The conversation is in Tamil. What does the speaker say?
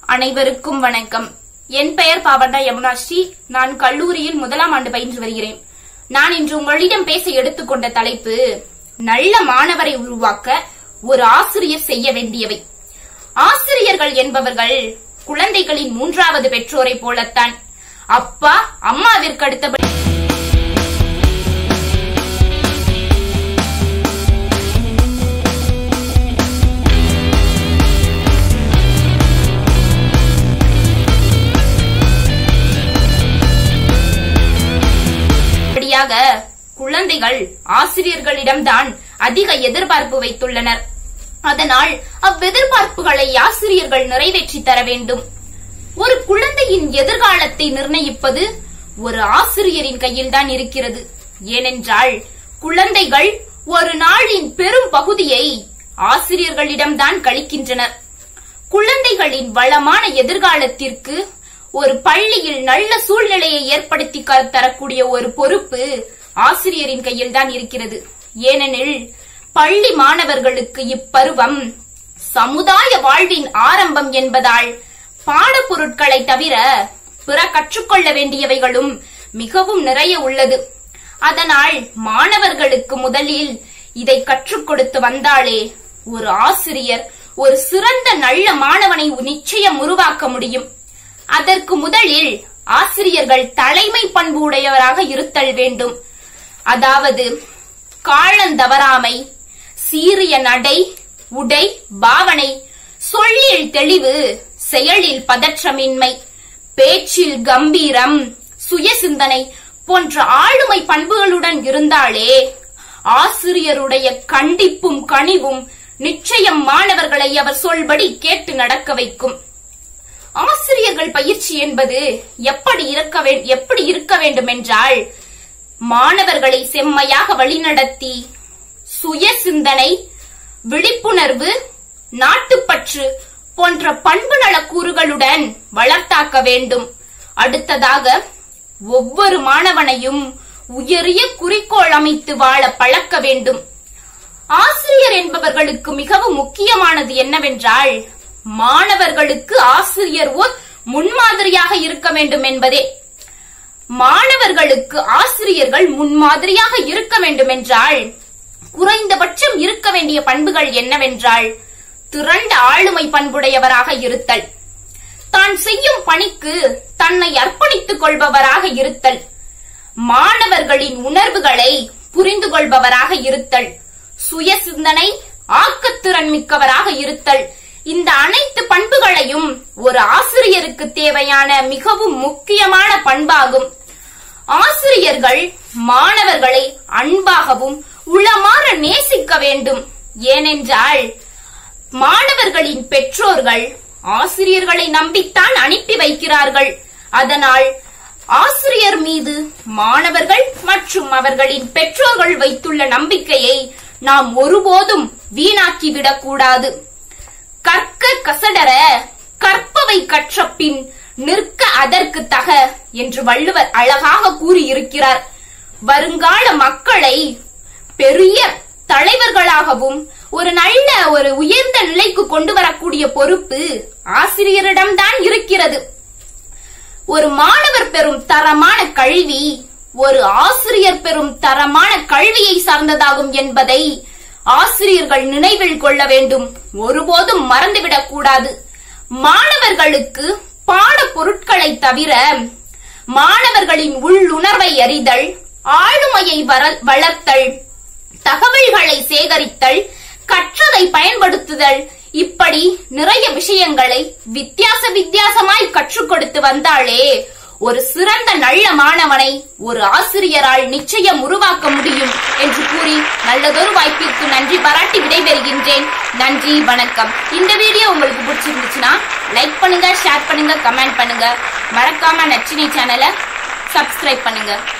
அனைவருக்கும் வணக்கம் என் பெயர் பாவண்டா யமுனா ஸ்ரீ நான் கல்லூரியில் முதலாம் ஆண்டு பயின்று வருகிறேன் நான் இன்று உங்களிடம் பேச எடுத்துக்கொண்ட தலைப்பு நல்ல மாணவரை உருவாக்க ஒரு ஆசிரியர் செய்ய வேண்டியவை ஆசிரியர்கள் என்பவர்கள் குழந்தைகளின் மூன்றாவது பெற்றோரை போலத்தான் அப்பா அம்மாவிற்கு அடுத்தபடி படியாக குழந்தைகள் ஆசிரியர்களிடம்தான் அதிக எதிர்பார்ப்பு வைத்துள்ளனர் அதனால் அவ்வெதிர்பார்ப்புகளை ஆசிரியர்கள் நிறைவேற்றி தர வேண்டும் ஒரு குழந்தையின் எதிர்காலத்தை நிர்ணயிப்பது ஒரு ஆசிரியரின் கையில்தான் இருக்கிறது ஏனென்றால் குழந்தைகள் ஒரு நாளின் பெரும் பகுதியை ஆசிரியர்களிடம்தான் கழிக்கின்றனர் குழந்தைகளின் வளமான எதிர்காலத்திற்கு ஒரு பள்ளியில் நல்ல சூழ்நிலையை ஏற்படுத்தி க- தரக்கூடிய ஒரு பொறுப்பு ஆசிரியரின் கையில் தான் இருக்கிறது ஏனெனில் பள்ளி மாணவர்களுக்கு இப்பருவம் சமுதாய வாழ்வின் ஆரம்பம் என்பதால் பாடப்பொருட்களை தவிர பிற கற்றுக்கொள்ள வேண்டியவைகளும் மிகவும் நிறைய உள்ளது அதனால் மாணவர்களுக்கு முதலில் இதை கற்றுக் கொடுத்து வந்தாலே ஒரு ஆசிரியர் ஒரு சிறந்த நல்ல மாணவனை நிச்சயம் உருவாக்க முடியும் அதற்கு முதலில் ஆசிரியர்கள் தலைமை பண்பு உடையவராக இருத்தல் வேண்டும் அதாவது காலந்தவறாமை சீரிய நடை உடை பாவனை சொல்லில் தெளிவு செயலில் பதற்றமின்மை பேச்சில் கம்பீரம் சுயசிந்தனை போன்ற ஆளுமை பண்புகளுடன் இருந்தாலே ஆசிரியருடைய கண்டிப்பும் கனிவும் நிச்சயம் மாணவர்களை அவர் சொல்படி கேட்டு நடக்க வைக்கும் ஆசிரியர்கள் பயிற்சி என்பது எப்படி இருக்க வே- எப்படி இருக்க வேண்டும் என்றால் மாணவர்களை செம்மையாக வழிநடத்தி சுய சிந்தனை விழிப்புணர்வு நாட்டுப்பற்று போன்ற பண்பு நலக்கூறுகளுடன் வளர்த்தாக்க வேண்டும் அடுத்ததாக ஒவ்வொரு மாணவனையும் உயரிய குறிக்கோள் அமைத்து வாழ பழக்க வேண்டும் ஆசிரியர் என்பவர்களுக்கு மிகவும் முக்கியமானது என்னவென்றால் மாணவர்களுக்கு ஆசிரியர் ஓர் முன்மாதிரியாக இருக்க வேண்டும் என்பதே மாணவர்களுக்கு ஆசிரியர்கள் முன்மாதிரியாக இருக்க வேண்டும் என்றால் குறைந்தபட்சம் இருக்க வேண்டிய பண்புகள் என்னவென்றால் திரண்ட ஆளுமை பண்புடையவராக இருத்தல் தான் செய்யும் பணிக்கு தன்னை அர்ப்பணித்துக் கொள்பவராக இருத்தல் மாணவர்களின் உணர்வுகளை புரிந்து கொள்பவராக இருத்தல் சுய சிந்தனை ஆக்கத்திறன் மிக்கவராக இருத்தல் இந்த அனைத்து பண்புகளையும் ஒரு ஆசிரியருக்கு தேவையான மிகவும் முக்கியமான பண்பாகும் ஆசிரியர்கள் மாணவர்களை அன்பாகவும் உளமாற நேசிக்க வேண்டும் ஏனென்றால் மாணவர்களின் பெற்றோர்கள் ஆசிரியர்களை நம்பித்தான் அனுப்பி வைக்கிறார்கள் அதனால் ஆசிரியர் மீது மாணவர்கள் மற்றும் அவர்களின் பெற்றோர்கள் வைத்துள்ள நம்பிக்கையை நாம் ஒருபோதும் வீணாக்கிவிடக் கூடாது கற்க கசடர கற்பவை கற்ற பின் நிற்க அதற்கு தக என்று வள்ளுவர் அழகாக கூறியிருக்கிறார் வருங்கால மக்களை பெரிய தலைவர்களாகவும் ஒரு நல்ல ஒரு உயர்ந்த நிலைக்கு கொண்டு வரக்கூடிய பொறுப்பு ஆசிரியரிடம்தான் இருக்கிறது ஒரு மாணவர் பெறும் தரமான கல்வி ஒரு ஆசிரியர் பெறும் தரமான கல்வியை சார்ந்ததாகும் என்பதை ஆசிரியர்கள் நினைவில் கொள்ள வேண்டும் ஒருபோதும் மறந்துவிடக் கூடாது மாணவர்களுக்கு பாட பொருட்களை தவிர மாணவர்களின் உள்ளுணர்வை அறிதல் ஆளுமையை வர- வளர்த்தல் தகவல்களை சேகரித்தல் கற்றதை பயன்படுத்துதல் இப்படி நிறைய விஷயங்களை வித்தியாச வித்தியாசமாய் கற்றுக் கொடுத்து வந்தாலே ஒரு சிறந்த நல்ல மாணவனை ஒரு ஆசிரியரால் நிச்சயம் உருவாக்க முடியும் என்று கூறி நல்லதொரு வாய்ப்பிற்கு நன்றி பாராட்டி விடைபெறுகின்றேன் நன்றி வணக்கம் இந்த வீடியோ உங்களுக்கு பிடிச்சிருந்துச்சுன்னா லைக் பண்ணுங்க ஷேர் பண்ணுங்க கமெண்ட் பண்ணுங்க மறக்காம நச்சினை சேனலை சப்ஸ்கிரைப் பண்ணுங்க